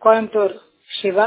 Coimbatore Siva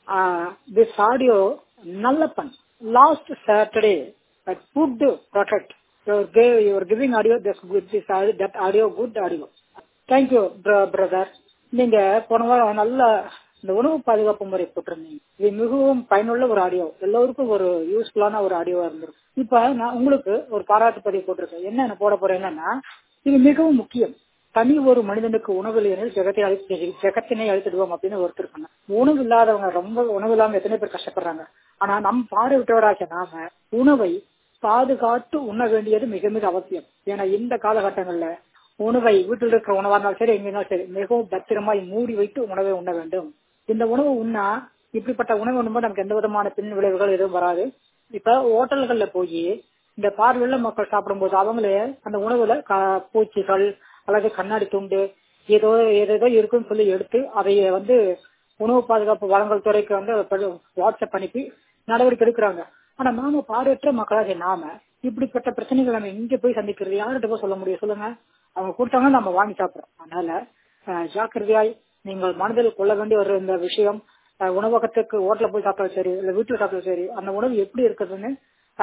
this audio Nallappan last Saturday food product your giving audio this good this that audio good audio thank you brother நீங்க போன வாரம் நல்ல இந்த உணவு பாதுகாப்பு முறை போட்டிருந்தீங்க இது மிகவும் பயனுள்ள ஒரு ஆடியோ எல்லோருக்கும் ஒரு யூஸ்ஃபுல்லான ஒரு ஆடியோவா இருந்திருக்கும் இப்ப நான் உங்களுக்கு ஒரு பாராட்டு பதிவு போட்டிருக்கேன் என்ன போட போறேன் என்னன்னா இது மிகவும் முக்கியம் தனி ஒரு மனிதனுக்கு உணவு இல்லையெனில் ஜெகத்தை அழித்து ஜெகத்தினை அழித்துடுவோம் அப்படின்னு ஒருத்தர் சொன்னாங்க உணவு இல்லாதவங்க ரொம்ப உணவு இல்லாம எத்தனை பேர் கஷ்டப்படுறாங்க ஆனா நம் பார்வையிட்டவராக நாம உணவை பாதுகாத்து உண்ண வேண்டியது மிக மிக அவசியம் ஏன்னா இந்த காலகட்டங்கள்ல உணவை வீட்டில் இருக்கிற உணவா இருந்தாலும் சரி எங்க இருந்தாலும் சரி மிகவும் பத்திரமாய் மூடி வைத்து உணவை உண்ண வேண்டும் இந்த உணவு உண்ணா இப்படிப்பட்ட உணவு உண்ணும்போது நமக்கு எந்த விதமான பின் விளைவுகள் எதுவும் வராது இப்ப ஹோட்டல்கள்ல போய் இந்த பார்வையுள்ள மக்கள் சாப்பிடும்போது அவங்களே அந்த உணவுல பூச்சிகள் அல்லது கண்ணாடி துண்டு ஏதோ ஏதேதோ இருக்குன்னு சொல்லி எடுத்து அதை வந்து உணவு பாதுகாப்பு வழங்கல் துறைக்கு வந்து வாட்ஸ்அப் அனுப்பி நடவடிக்கை எடுக்கிறாங்க ஆனா நாம பார்வையற்ற மக்களாக நாம இப்படிப்பட்ட பிரச்சனைகள் நம்ம எங்க போய் சந்திக்கிறது யார்கிட்ட போய் சொல்ல முடியும் சொல்லுங்க அவங்க கொடுத்தாங்க நம்ம வாங்கி சாப்பிடுறோம் அதனால ஜாக்கிரதையாய் நீங்கள் மனதில் கொள்ள வேண்டிய ஒரு இந்த விஷயம் உணவகத்துக்கு ஹோட்டல போய் சாப்பிட்டாலும் சரி இல்ல வீட்டுல சாப்பிட்டாலும் சரி அந்த உணவு எப்படி இருக்குதுன்னு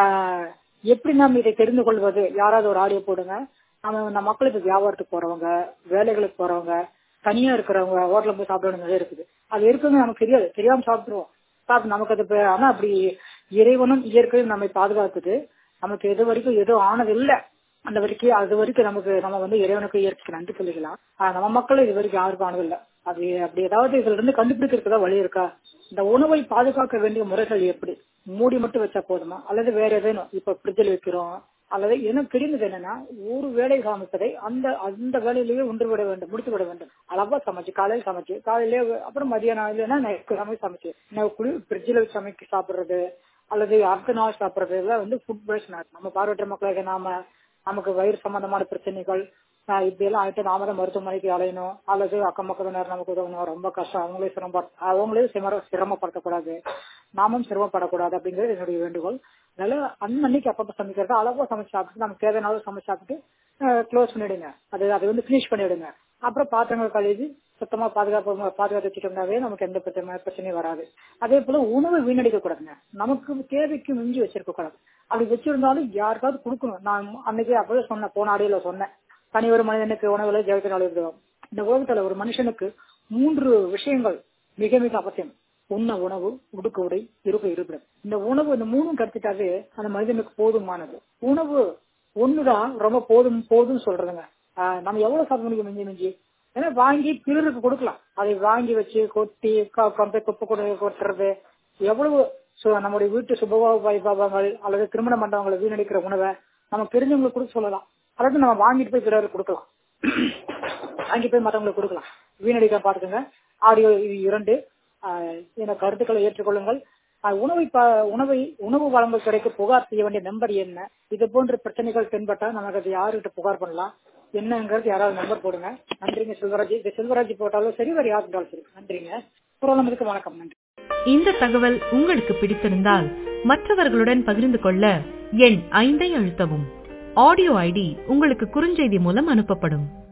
எப்படி நாம் இதை தெரிந்து கொள்வது யாராவது ஒரு ஆடியோ போடுங்க நம்ம இந்த மக்களுக்கு வியாபாரத்துக்கு போறவங்க வேலைகளுக்கு போறவங்க தனியா இருக்கிறவங்க ஹோட்டல போய் சாப்பிடணும் இருக்குது அது இருக்குன்னு நமக்கு தெரியாது தெரியாம சாப்பிடுவோம் சாப்பிட்டு நமக்கு அது ஆனா அப்படி இறைவனும் இயற்கையும் நம்மை பாதுகாக்குது நமக்கு எது வரைக்கும் எதுவும் ஆனது இல்ல அந்த வரைக்கும் அது வரைக்கும் நமக்கு நம்ம வந்து இறைவனுக்கு இயற்கைக்கு நன்றி சொல்லிக்கலாம் நம்ம மக்களும் இது வரைக்கும் யாருக்கும் ஆனது இல்ல அது அப்படி ஏதாவது இதுல இருந்து கண்டுபிடிக்கிறதுக்கு வழி இருக்கா இந்த உணவை பாதுகாக்க வேண்டிய முறைகள் எப்படி மூடி மட்டும் வச்சா போதுமா அல்லது வேற ஏதேனும் இப்ப ஃப்ரிட்ஜில் வைக்கிறோம் அல்லது எனக்கு தெரிந்தது என்னன்னா ஒரு வேலை சமைப்பதை அந்த அந்த வேலையிலேயே ஒன்று விட வேண்டும் முடித்து விட வேண்டும் அளவா சமைச்சு காலையில் சமைச்சு காலையிலே அப்புறம் மதியானம் இல்லைன்னா நைட்டு சமைச்சு சமைச்சு குளி ஃப்ரிட்ஜில் வச்சு சமைக்க சாப்பிடுறது அல்லது அடுத்த நாள் சாப்பிடுறது எல்லாம் வந்து ஃபுட் வேஸ்ட் நம்ம பார்வையற்ற மக்களாக நாம நமக்கு வயிறு சம்பந்தமான பிரச்சனைகள் இப்படி எல்லாம் ஆயிட்டு நாம தான் மருத்துவமனைக்கு அலையணும் அல்லது அக்கம் பக்கத்தினர் நமக்கு உதவணும் ரொம்ப கஷ்டம் அவங்களே சிரம அவங்களே சிரமப்படுத்தக்கூடாது நாமும் சிரமப்படக்கூடாது அப்படிங்கிறது என்னுடைய வேண்டுகோள் அதனால அன்னன்னைக்கு அப்பப்ப சமைக்கிறது அளவா சமைச்சு சாப்பிட்டு நமக்கு தேவையான அளவு சமைச்சு சாப்பிட்டு க்ளோஸ் பண்ணிடுங்க அது அதை வந்து பினிஷ் பண்ணிடுங்க அப்புறம் பாத்திரங்கள் கழுவி சுத்தமா பாதுகாப்பு பாதுகாத்து வச்சுட்டோம்னாவே நமக்கு எந்த பிரச்சனை பிரச்சனையும் வராது அதே போல உணவு வீணடிக்க கூடாதுங்க நமக்கு தேவைக்கு மிஞ்சி வச்சிருக்க கூடாது அப்படி வச்சிருந்தாலும் யாருக்காவது கொடுக்கணும் நான் அன்னைக்கு அப்பவே சொன்னேன் போன ஆடியோல சொன்னேன் தனி ஒரு மனிதனுக்கு உணவுல ஜெகத்தினால் இருக்கிறோம் இந்த உலகத்துல ஒரு மனுஷனுக்கு மூன்று விஷயங்கள் மிக மிக அவசியம் உண்ண உணவு உடுக்க உடை இருக்க இருப்பிடம் இந்த உணவு இந்த மூணும் கருத்துட்டாவே அந்த மனிதனுக்கு போதுமானது உணவு ஒண்ணுதான் ரொம்ப போதும் போதும் சொல்றதுங்க நம்ம எவ்வளவு சாப்பிட முடியும் மிஞ்சி மிஞ்சி ஏன்னா வாங்கி பிறருக்கு கொடுக்கலாம் அதை வாங்கி வச்சு கொட்டி கொண்டு குப்பை கொண்டு கொட்டுறது எவ்வளவு நம்முடைய வீட்டு சுபவாக வைபவங்கள் அல்லது திருமண மண்டபங்களை வீணடிக்கிற உணவை நம்ம தெரிஞ்சவங்களுக்கு கொடுக்க சொல்லலாம் அதாவது நம்ம வாங்கிட்டு போய் பிறருக்கு கொடுக்கலாம் வாங்கி போய் மற்றவங்களுக்கு கொடுக்கலாம் வீணடிக்க பாத்துக்கோங்க ஆடியோ இது இரண்டு என கருத்துக்களை ஏற்றுக்கொள்ளுங்கள் உணவை உணவை உணவு வழங்கல் துறைக்கு புகார் செய்ய வேண்டிய நம்பர் என்ன இது போன்ற பிரச்சனைகள் தென்பட்டா நமக்கு அது யாருகிட்ட புகார் பண்ணலாம் என்னங்கிறது யாராவது நம்பர் போடுங்க நன்றிங்க செல்வராஜ் இது செல்வராஜ் போட்டாலும் சரி வேறு யார் போட்டாலும் சரி நன்றிங்க புரோலமதுக்கு வணக்கம் நன்றி இந்த தகவல் உங்களுக்கு பிடித்திருந்தால் மற்றவர்களுடன் பகிர்ந்து கொள்ள எண் ஐந்தை அழுத்தவும் ஆடியோ ஐடி உங்களுக்கு குறுஞ்செய்தி மூலம் அனுப்பப்படும்